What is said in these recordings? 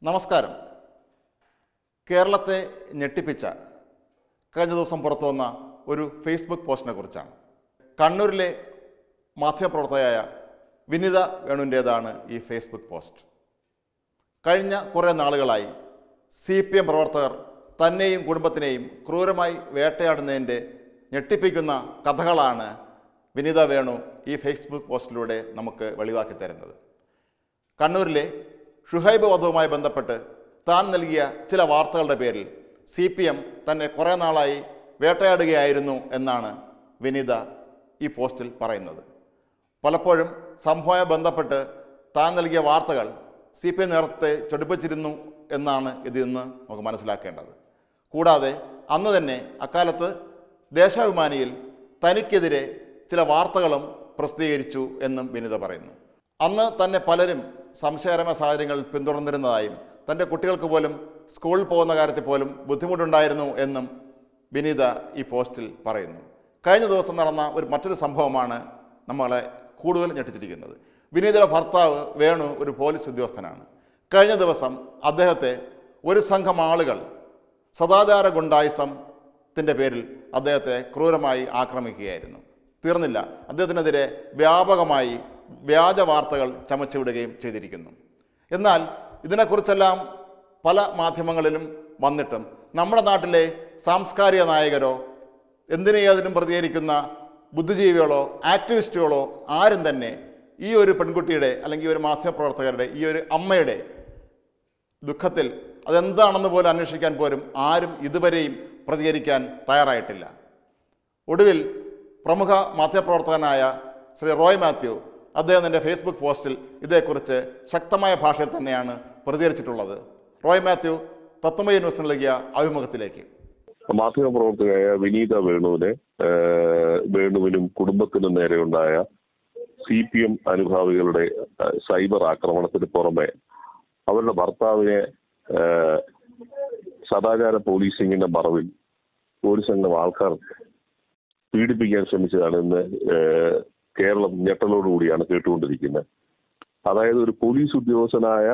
നമസ്കാരം കേരളത്തെ ഞെട്ടിപ്പിച്ച കഴിഞ്ഞ ദിവസം പുറത്തു വന്ന ഒരു ഫേസ്ബുക്ക് പോസ്റ്റിനെ കുറിച്ചാണ് കണ്ണൂരിലെ മാധ്യമപ്രവർത്തകയായ വിനിത വേണുവിൻ്റേതാണ് ഈ ഫേസ്ബുക്ക് പോസ്റ്റ് കഴിഞ്ഞ കുറേ നാളുകളായി സി പി എം പ്രവർത്തകർ തന്നെയും കുടുംബത്തിനെയും ക്രൂരമായി വേട്ടയാടുന്നതിൻ്റെ ഞെട്ടിപ്പിക്കുന്ന കഥകളാണ് വിനിത വേണു ഈ ഫേസ്ബുക്ക് പോസ്റ്റിലൂടെ നമുക്ക് വെളിവാക്കി തരുന്നത് കണ്ണൂരിലെ ഷുഹൈബ് വധവുമായി ബന്ധപ്പെട്ട് താൻ നൽകിയ ചില വാർത്തകളുടെ പേരിൽ സി പി എം തന്നെ കുറേ നാളായി വേട്ടയാടുകയായിരുന്നു എന്നാണ് വിനിത ഈ പോസ്റ്റിൽ പറയുന്നത് പലപ്പോഴും സംഭവവുമായി ബന്ധപ്പെട്ട് താൻ നൽകിയ വാർത്തകൾ സി പി എം നേതൃത്വത്തെ ചൊടിപ്പിച്ചിരുന്നു എന്നാണ് ഇതിൽ നിന്ന് നമുക്ക് മനസ്സിലാക്കേണ്ടത് കൂടാതെ അന്ന് തന്നെ അക്കാലത്ത് ദേശാഭിമാനിയിൽ തനിക്കെതിരെ ചില വാർത്തകളും പ്രസിദ്ധീകരിച്ചു എന്നും വിനിത പറയുന്നു അന്ന് തന്നെ പലരും സംശയകരമായ സാഹചര്യങ്ങൾ പിന്തുടർന്നിരുന്നതായും തൻ്റെ കുട്ടികൾക്ക് പോലും സ്കൂളിൽ പോകുന്ന കാര്യത്തിൽ പോലും ബുദ്ധിമുട്ടുണ്ടായിരുന്നു എന്നും വിനീത ഈ പോസ്റ്റിൽ പറയുന്നു കഴിഞ്ഞ ദിവസം നടന്ന ഒരു മറ്റൊരു സംഭവമാണ് നമ്മളെ കൂടുതൽ ഞെട്ടിച്ചിരിക്കുന്നത് വിനീതയുടെ ഭർത്താവ് വേണു ഒരു പോലീസ് ഉദ്യോഗസ്ഥനാണ് കഴിഞ്ഞ ദിവസം അദ്ദേഹത്തെ ഒരു സംഘം ആളുകൾ സദാചാര ഗുണ്ടായിസത്തിൻ്റെ പേരിൽ അദ്ദേഹത്തെ ക്രൂരമായി ആക്രമിക്കുകയായിരുന്നു തീർന്നില്ല അദ്ദേഹത്തിനെതിരെ വ്യാപകമായി വ്യാജ വാർത്തകൾ ചമച്ചുവിടുകയും ചെയ്തിരിക്കുന്നു എന്നാൽ ഇതിനെക്കുറിച്ചെല്ലാം പല മാധ്യമങ്ങളിലും വന്നിട്ടും നമ്മുടെ നാട്ടിലെ സാംസ്കാരിക നായകരോ എന്തിനു ഏതിനും പ്രതികരിക്കുന്ന ബുദ്ധിജീവികളോ ആക്ടിവിസ്റ്റുകളോ ആരും തന്നെ ഈ ഒരു പെൺകുട്ടിയുടെ അല്ലെങ്കിൽ ഒരു മാധ്യമപ്രവർത്തകരുടെ ഈ ഒരു അമ്മയുടെ ദുഃഖത്തിൽ അതെന്താണെന്ന് പോലും അന്വേഷിക്കാൻ പോലും ആരും ഇതുവരെയും പ്രതികരിക്കാൻ തയ്യാറായിട്ടില്ല ഒടുവിൽ പ്രമുഖ മാധ്യമപ്രവർത്തകനായ ശ്രീ റോയ് മാത്യു അദ്ദേഹം തൻ്റെ ഫേസ്ബുക്ക് പോസ്റ്റിൽ ഇതേക്കുറിച്ച് ശക്തമായ ഭാഷയിൽ തന്നെയാണ് പ്രതികരിച്ചിട്ടുള്ളത് റോയ് മാത്യു തത്വമയ ന്യൂസിന് നൽകിയ അഭിമുഖത്തിലേക്ക് മാധ്യമപ്രവർത്തകയായ വിനീത വേണുവിനെ ഏഹ്, വേണുവിനും കുടുംബത്തിനും നേരെയുണ്ടായ സി പി എം അനുഭാവികളുടെ ഏഹ്, സൈബർ ആക്രമണത്തിന് പുറമെ അവരുടെ ഭർത്താവിനെ ഏഹ്, സദാചാര പോലീസിംഗിന്റെ മറവിൽ ഒരു സംഘം ആൾക്കാർ പീഡിപ്പിക്കാൻ ശ്രമിച്ചതാണ് ഇന്ന് ഏഹ്, കേരളം ഞെട്ടലോടുകൂടിയാണ് കേട്ടുകൊണ്ടിരിക്കുന്നത് അതായത് ഒരു പോലീസ് ഉദ്യോഗസ്ഥനായ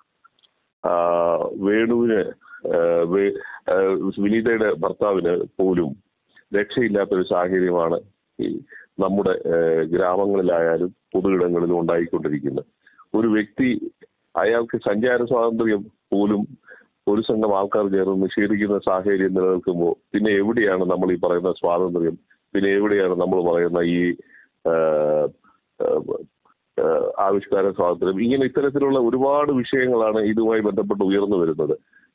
ആ, വേണുവിന് ആ, വേ- ആ, വിനീതയുടെ ഭർത്താവിന് പോലും രക്ഷയില്ലാത്തൊരു സാഹചര്യമാണ് ഈ നമ്മുടെ ആ, ഗ്രാമങ്ങളിലായാലും പൊതുയിടങ്ങളിലും ഉണ്ടായിക്കൊണ്ടിരിക്കുന്നത് ഒരു വ്യക്തി അയാൾക്ക് സഞ്ചാര സ്വാതന്ത്ര്യം പോലും ഒരു സംഘം ആൾക്കാർ ചേർന്ന് നിഷേധിക്കുന്ന സാഹചര്യം നിലനിൽക്കുമ്പോൾ പിന്നെ എവിടെയാണ് നമ്മൾ ഈ പറയുന്ന സ്വാതന്ത്ര്യം പിന്നെ എവിടെയാണ് നമ്മൾ പറയുന്ന ഈ ആ, ആ, ഏഹ് ആവിഷ്കാര സ്വാതന്ത്ര്യം ഇങ്ങനെ ഇത്തരത്തിലുള്ള ഒരുപാട് വിഷയങ്ങളാണ് ഇതുമായി ബന്ധപ്പെട്ട് ഉയർന്നു വരുന്നത്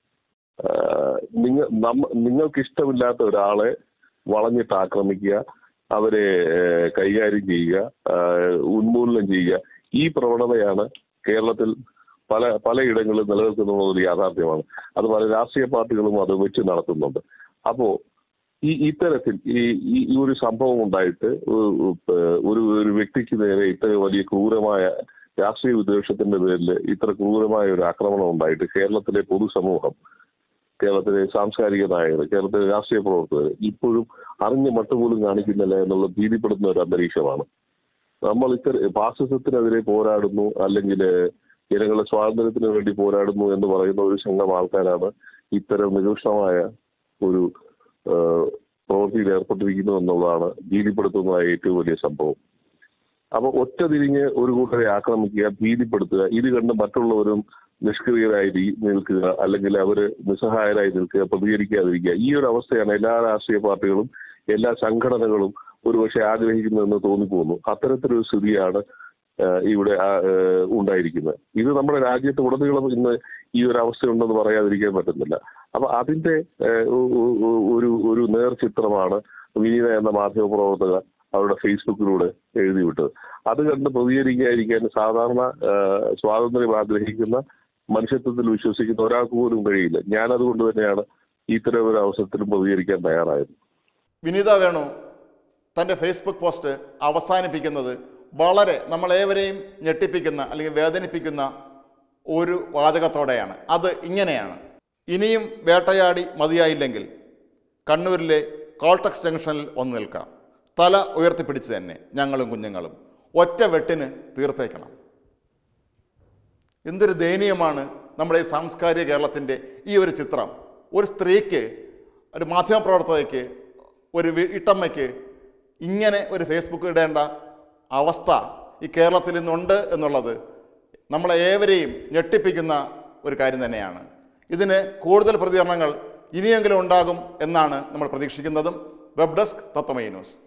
ഏഹ് നിങ്ങ നമ്മ നിങ്ങൾക്ക് ഇഷ്ടമില്ലാത്ത ഒരാളെ വളഞ്ഞിട്ട് ആക്രമിക്കുക അവരെ ഏഹ് കൈകാര്യം ചെയ്യുക ഏഹ് ഉന്മൂലനം ചെയ്യുക ഈ പ്രവണതയാണ് കേരളത്തിൽ പല പലയിടങ്ങളിലും നിലനിൽക്കുന്ന ഒരു യാഥാർത്ഥ്യമാണ് അത് പല രാഷ്ട്രീയ പാർട്ടികളും അത് വെച്ച് നടത്തുന്നുണ്ട് അപ്പോ ഈ ഇത്തരത്തിൽ ഈ ഈ ഈ ഒരു സംഭവം ഉണ്ടായിട്ട് ഒരു- ഒരു ഒരു വ്യക്തിക്ക് നേരെ ഇത്ര വലിയ ക്രൂരമായ രാഷ്ട്രീയ വിദ്വേഷത്തിന്റെ പേരിൽ ഇത്ര ക്രൂരമായ ഒരു ആക്രമണം ഉണ്ടായിട്ട് കേരളത്തിലെ പൊതുസമൂഹം കേരളത്തിലെ സാംസ്കാരിക നായകർ കേരളത്തിലെ രാഷ്ട്രീയ പ്രവർത്തകർ ഇപ്പോഴും അറിഞ്ഞ മട്ടുപോലും കാണിക്കുന്നില്ല എന്നുള്ള ഭീതിപ്പെടുന്ന ഒരു അന്തരീക്ഷമാണ് നമ്മൾ ഇത്തര ഫാസിസത്തിനെതിരെ പോരാടുന്നു അല്ലെങ്കിൽ ജനങ്ങളുടെ സ്വാതന്ത്ര്യത്തിന് വേണ്ടി പോരാടുന്നു എന്ന് പറയുന്ന ഒരു സംഘം ആൾക്കാരാണ് ഇത്തരം നിരുഷ്ണമായ ഒരു ഏഹ്, പ്രവൃത്തിയിൽ ഏർപ്പെട്ടിരിക്കുന്നു എന്നുള്ളതാണ് ഭീതിപ്പെടുത്തുന്നതായ ഏറ്റവും വലിയ സംഭവം അപ്പൊ ഒറ്റ തിരിഞ്ഞ് ഒരു കൂട്ടരെ ആക്രമിക്കുക ഭീതിപ്പെടുത്തുക ഇത് കണ്ട് മറ്റുള്ളവരും നിഷ്ക്രിയരായി ഇരി- നിൽക്കുക അല്ലെങ്കിൽ അവര് നിസ്സഹായരായി നിൽക്കുക പ്രതികരിക്കാതിരിക്കുക ഈ ഒരു അവസ്ഥയാണ് എല്ലാ രാഷ്ട്രീയ പാർട്ടികളും എല്ലാ സംഘടനകളും ഒരുപക്ഷെ ആഗ്രഹിക്കുന്നതെന്ന് തോന്നിപ്പോകുന്നു അത്തരത്തിലൊരു സ്ഥിതിയാണ് ഏഹ്, ഇവിടെ ആ, ഏഹ്, ഉണ്ടായിരിക്കുന്നത് ഇത് നമ്മുടെ രാജ്യത്ത് ഉടനീളം ഇന്ന് ഈ ഒരു അവസ്ഥയുണ്ടെന്ന് പറയാതിരിക്കാൻ പറ്റുന്നില്ല അപ്പൊ അതിന്റെ ഏഹ്, ഒ- ഒ- ഒ- ഒരു ഒരു നേർചിത്രമാണ് വിനീത എന്ന മാധ്യമ പ്രവർത്തക അവരുടെ ഫേസ്ബുക്കിലൂടെ എഴുതി വിട്ടത് അത് കണ്ട് പ്രതികരിക്കാതിരിക്കാൻ സാധാരണ ഏഹ്, സ്വാതന്ത്ര്യം ആഗ്രഹിക്കുന്ന മനുഷ്യത്വത്തിൽ വിശ്വസിക്കുന്ന ഒരാൾക്ക് പോലും കഴിയില്ല ഞാൻ അതുകൊണ്ട് തന്നെയാണ് ഇത്തരം ഒരു അവസരത്തിലും പ്രതികരിക്കാൻ തയ്യാറായത് വിനീത വേണു തൻ്റെ ഫേസ്ബുക്ക് പോസ്റ്റ് അവസാനിപ്പിക്കുന്നത് വളരെ നമ്മളേവരെയും ഞെട്ടിപ്പിക്കുന്ന അല്ലെങ്കിൽ വേദനിപ്പിക്കുന്ന ഒരു വാചകത്തോടെയാണ് അത് ഇങ്ങനെയാണ് ഇനിയും വേട്ടയാടി മതിയായില്ലെങ്കിൽ കണ്ണൂരിലെ കോൾട്ടക്സ് ജംഗ്ഷനിൽ ഒന്ന് നിൽക്കാം തല ഉയർത്തിപ്പിടിച്ച് തന്നെ ഞങ്ങളും കുഞ്ഞുങ്ങളും ഒറ്റ വെട്ടിന് തീർത്തേക്കണം എന്തൊരു ദയനീയമാണ് നമ്മുടെ ഈ സാംസ്കാരിക കേരളത്തിൻ്റെ ഈ ഒരു ചിത്രം ഒരു സ്ത്രീക്ക് ഒരു മാധ്യമപ്രവർത്തകയ്ക്ക് ഒരു വീട്ടമ്മയ്ക്ക് ഇങ്ങനെ ഒരു ഫേസ്ബുക്ക് ഇടേണ്ട അവസ്ഥ ഈ കേരളത്തിൽ ഇന്നുണ്ട് എന്നുള്ളത് നമ്മളെ ഏവരെയും ഞെട്ടിപ്പിക്കുന്ന ഒരു കാര്യം തന്നെയാണ് ഇതിന് കൂടുതൽ പ്രതികരണങ്ങൾ ഇനിയെങ്കിലും ഉണ്ടാകും എന്നാണ് നമ്മൾ പ്രതീക്ഷിക്കുന്നതും വെബ് ഡെസ്ക് തത്വമൈ ന്യൂസ്